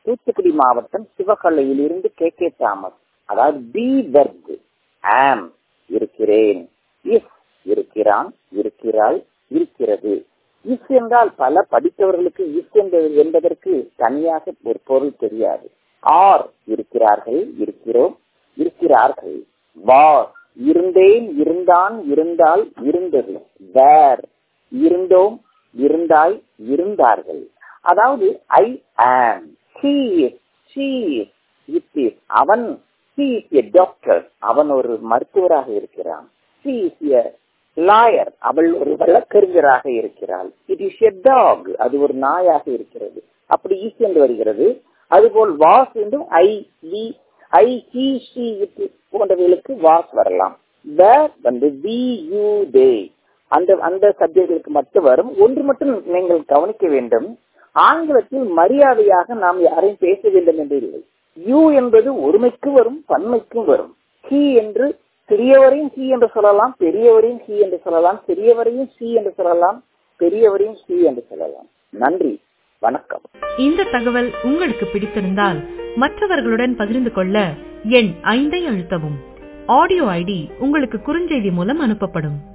தூத்துக்குடி மாவட்டம் சிவகலையிலிருந்து K K Thomas அதாவது பி வெர்க் ஆம் இருக்கிறேன் இஸ் இருக்கிறான் இருக்கிறாள் இருக்கிறது இஸ் என்றால் பல படித்தவர்களுக்கு இஸ் என்பது என்பதற்கு தனியாக ஒரு பொருள் தெரியாது ஆர் இருக்கிறார்கள் இருக்கிறோம் இருக்கிறார்கள் வார் இருந்தேன் இருந்தான் இருந்தால் இருந்தது வேர் இருந்தோம் இருந்தாய் இருந்தார்கள் அதாவது ஐ ஆம் he is she is it is அவன் he is a doctor அவன் ஒரு மருத்துவராக இருக்கிறான் she is a லாயர் அவள் ஒரு வழக்கறிஞராக இருக்கிறாள் இட் இஸ் எ டாக் அது ஒரு நாயாக இருக்கிறது அப்படி ஈஸ் என்று வருகிறது அதுபோல் வாஸ் என்றும் I we I he she it போன்றவைகளுக்கு வாஸ் வரலாம் வேர் வந்து வி யூ தே அந்த அந்த சப்ஜெக்டுகளுக்கு மட்டும் வரும் ஒன்று மட்டும் நீங்கள் கவனிக்க வேண்டும் ஆங்கிலத்தில் மரியாதையாக நாம் யாரையும் பேச வேண்டும் என்று இல்லை யூ என்பது ஒருமைக்கு வரும் பன்மைக்கும் வரும் ஹி என்று சிறியவரையும் ஹி என்று சொல்லலாம் பெரியவரையும் ஹி என்று சொல்லலாம் சிறியவரையும் சி என்று சொல்லலாம் பெரியவரையும் சி என்று சொல்லலாம் நன்றி வணக்கம் இந்த தகவல் உங்களுக்கு பிடித்திருந்தால் மற்றவர்களுடன் பகிர்ந்து கொள்ள எண் ஐந்தை அழுத்தவும் ஆடியோ ஐடி உங்களுக்கு குறுஞ்செய்தி மூலம் அனுப்பப்படும்